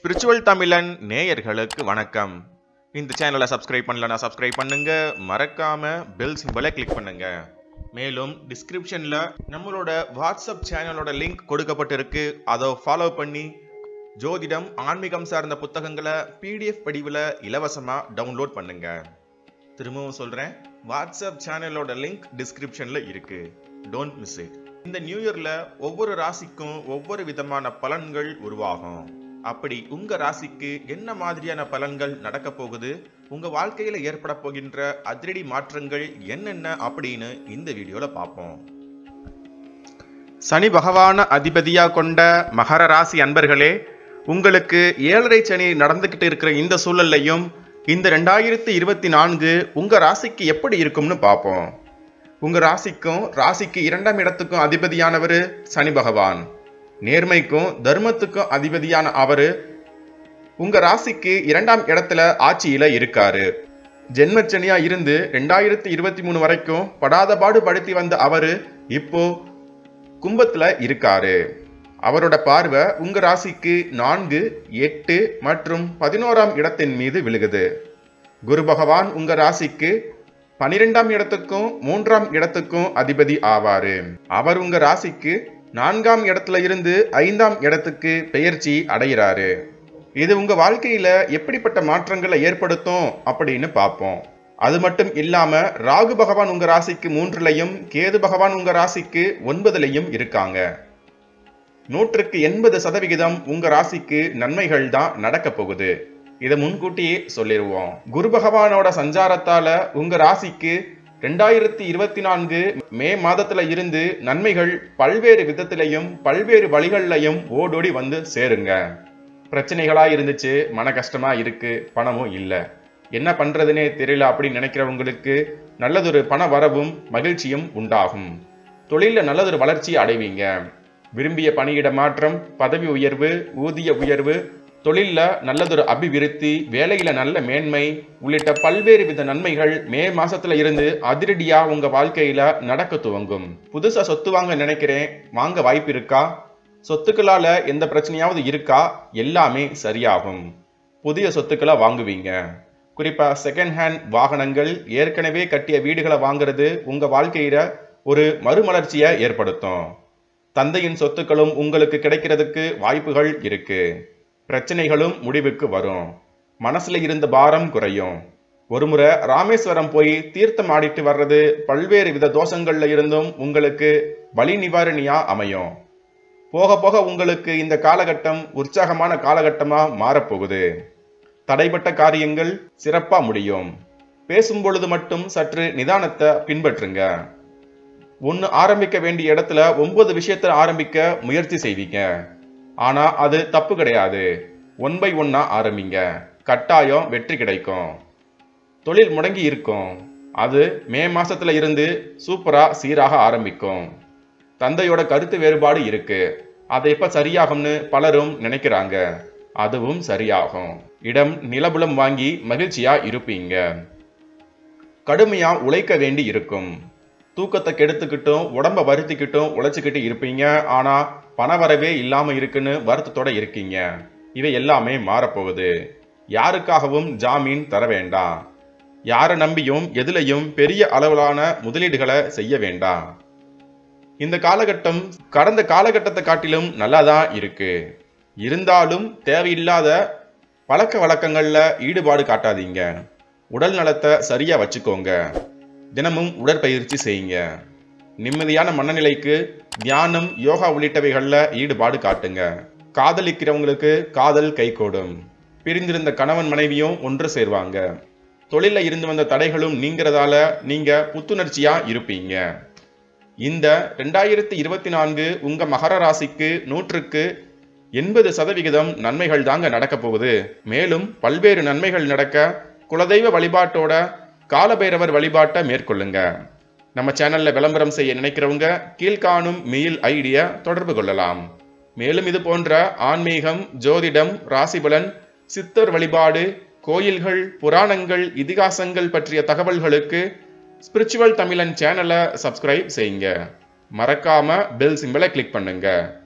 spiritual தமிழன் நேயர்களுக்கு வணக்கம் இந்த சேனலை சப்ஸ்கிரைப் பண்ணலனா சப்ஸ்கிரைப் பண்ணுங்க மறக்காம பெல் சிம்பலை கிளிக் பண்ணுங்க மேலும் டிஸ்கிரிப்ஷன்ல நம்மளோட வாட்ஸ்அப் சேனலோட லிங்க் கொடுக்கப்பட்டிருக்கு அதை ஃபாலோ பண்ணி ஜோதிடம் ஆன்மீகம் சார்ந்த புத்தகங்களை பிடிஎஃப் வடிவில் இலவசமாக டவுன்லோட் பண்ணுங்க திரும்பவும் சொல்கிறேன் வாட்ஸ்அப் சேனலோட லிங்க் டிஸ்கிரிப்ஷனில் இருக்கு டோன்ட் மிஸ் இட் இந்த நியூ இயர்ல ஒவ்வொரு ராசிக்கும் ஒவ்வொரு விதமான பலன்கள் உருவாகும் அப்படி உங்க ராசிக்கு என்ன மாதிரியான பலன்கள் நடக்க போகுது உங்க வாழ்க்கையில ஏற்பட போகின்ற அதிரடி மாற்றங்கள் என்னென்ன அப்படின்னு இந்த வீடியோல பார்ப்போம் சனி பகவான அதிபதியா கொண்ட மகர ராசி அன்பர்களே உங்களுக்கு ஏழரை சனி நடந்துகிட்டு இருக்கிற இந்த சூழல்லையும் இந்த ரெண்டாயிரத்தி இருபத்தி நான்கு உங்க ராசிக்கு எப்படி இருக்கும்னு பார்ப்போம் உங்க ராசிக்கும் ராசிக்கு இரண்டாம் இடத்துக்கும் அதிபதியானவர் சனி பகவான் நேர்மைக்கும் தர்மத்துக்கும் அதிபதியான அவரு உங்க ராசிக்கு இரண்டாம் இடத்துல ஆட்சியில இருக்காரு ஜென்மச்சனியா இருந்து ரெண்டாயிரத்தி இருபத்தி மூணு வரைக்கும் படாத பாடு படுத்தி வந்த அவரு இப்போ கும்பத்துல இருக்காரு அவரோட பார்வை உங்க ராசிக்கு நான்கு எட்டு மற்றும் பதினோராம் இடத்தின் மீது விழுகுது குரு பகவான் உங்க ராசிக்கு பனிரெண்டாம் இடத்துக்கும் மூன்றாம் இடத்துக்கும் அதிபதி ஆவாரு அவர் உங்க ராசிக்கு நான்காம் இடத்துல இருந்து ஐந்தாம் இடத்துக்கு பெயர்ச்சி அடைகிறாரு இது உங்க வாழ்க்கையில எப்படிப்பட்ட மாற்றங்களை ஏற்படுத்தும் அப்படின்னு பார்ப்போம் அது மட்டும் இல்லாம ராகு பகவான் உங்க ராசிக்கு மூன்றுலையும் கேது பகவான் உங்க ராசிக்கு ஒன்பதுலையும் இருக்காங்க நூற்றுக்கு எண்பது சதவிகிதம் உங்க ராசிக்கு நன்மைகள் தான் நடக்க போகுது இதை முன்கூட்டியே சொல்லிடுவோம் குரு பகவானோட சஞ்சாரத்தால உங்க ராசிக்கு ரெண்டாயிரத்தி இருபத்தி நான்கு மே மாதத்துல இருந்து நன்மைகள் பல்வேறு விதத்திலையும் பல்வேறு வழிகள்லையும் ஓடோடி வந்து சேருங்க பிரச்சனைகளா இருந்துச்சு மன கஷ்டமா இருக்கு பணமும் இல்லை என்ன பண்றதுனே தெரியல அப்படின்னு நினைக்கிறவங்களுக்கு நல்லதொரு பண வரவும் மகிழ்ச்சியும் உண்டாகும் தொழில நல்லதொரு வளர்ச்சி அடைவீங்க விரும்பிய பணியிட மாற்றம் பதவி உயர்வு ஊதிய உயர்வு தொழில்ல நல்லதொரு அபிவிருத்தி வேலையில நல்ல மேன்மை உள்ளிட்ட பல்வேறு வித நன்மைகள் மே மாசத்துல இருந்து அதிரடியா உங்க வாழ்க்கையில நடக்க துவங்கும் புதுசா சொத்து வாங்க நினைக்கிறேன் வாங்க வாய்ப்பு இருக்கா சொத்துக்களால எந்த பிரச்சனையாவது இருக்கா எல்லாமே சரியாகும் புதிய சொத்துக்களை வாங்குவீங்க குறிப்பா செகண்ட் ஹேண்ட் வாகனங்கள் ஏற்கனவே கட்டிய வீடுகளை வாங்குறது உங்க வாழ்க்கையில ஒரு மறுமலர்ச்சியை ஏற்படுத்தும் தந்தையின் சொத்துக்களும் உங்களுக்கு கிடைக்கிறதுக்கு வாய்ப்புகள் இருக்கு பிரச்சனைகளும் முடிவுக்கு வரும் மனசுல இருந்த பாரம் குறையும் ஒருமுறை ராமேஸ்வரம் போய் தீர்த்தம் ஆடிட்டு வர்றது பல்வேறு வித தோஷங்கள்ல இருந்தும் உங்களுக்கு வலி நிவாரணியா அமையும் போக போக உங்களுக்கு இந்த காலகட்டம் உற்சாகமான காலகட்டமா மாறப்போகுது தடைப்பட்ட காரியங்கள் சிறப்பா முடியும் பேசும் பொழுது மட்டும் சற்று நிதானத்தை பின்பற்றுங்க ஒன்று ஆரம்பிக்க வேண்டிய இடத்துல ஒன்பது விஷயத்தை ஆரம்பிக்க முயற்சி செய்வீங்க ஆனா அது தப்பு கிடையாது ஒன் பை ஒன்னா ஆரம்பிங்க கட்டாயம் வெற்றி கிடைக்கும் தொழில் முடங்கி இருக்கும் அது மே மாசத்துல இருந்து சூப்பரா சீராக ஆரம்பிக்கும் தந்தையோட கருத்து வேறுபாடு இருக்கு அது எப்ப சரியாகும்னு பலரும் நினைக்கிறாங்க அதுவும் சரியாகும் இடம் நிலபுலம் வாங்கி மகிழ்ச்சியா இருப்பீங்க கடுமையா உழைக்க வேண்டி இருக்கும் தூக்கத்தை கெடுத்துக்கிட்டும் உடம்ப வருத்திக்கிட்டும் உழைச்சிக்கிட்டு இருப்பீங்க ஆனா பண வரவே இல்லாம இருக்குன்னு வருத்தத்தோட இருக்கீங்க இவை எல்லாமே மாறப்போகுது யாருக்காகவும் ஜாமீன் தர வேண்டாம் யாரை நம்பியும் எதுலையும் பெரிய அளவிலான முதலீடுகளை செய்ய வேண்டாம் இந்த காலகட்டம் கடந்த காலகட்டத்தை காட்டிலும் நல்லா தான் இருக்கு இருந்தாலும் தேவையில்லாத பழக்க வழக்கங்கள்ல ஈடுபாடு காட்டாதீங்க உடல் நலத்தை சரியா வச்சுக்கோங்க தினமும் உடற்பயிற்சி செய்யுங்க நிம்மதியான மனநிலைக்கு தியானம் யோகா உள்ளிட்டவைகளில் ஈடுபாடு காட்டுங்க காதலிக்கிறவங்களுக்கு காதல் கைகூடும் பிரிந்திருந்த கணவன் மனைவியும் ஒன்று சேர்வாங்க தொழில இருந்து வந்த தடைகளும் நீங்கிறதால நீங்க புத்துணர்ச்சியா இருப்பீங்க இந்த ரெண்டாயிரத்தி இருபத்தி நான்கு உங்க மகர ராசிக்கு நூற்றுக்கு எண்பது சதவிகிதம் நன்மைகள் தாங்க நடக்க போகுது மேலும் பல்வேறு நன்மைகள் நடக்க குலதெய்வ வழிபாட்டோட காலபைரவர் வழிபாட்டை மேற்கொள்ளுங்க நம்ம சேனல்ல விளம்பரம் செய்ய நினைக்கிறவங்க கீழ்காணும் மெயில் ஐடியா தொடர்பு கொள்ளலாம் மேலும் இது போன்ற ஆன்மீகம் ஜோதிடம் ராசிபலன் சித்தர் வழிபாடு கோயில்கள் புராணங்கள் இதிகாசங்கள் பற்றிய தகவல்களுக்கு ஸ்பிரிச்சுவல் தமிழன் சேனலை சப்ஸ்கிரைப் செய்யுங்க மறக்காம பெல் சிம்பிளை கிளிக் பண்ணுங்க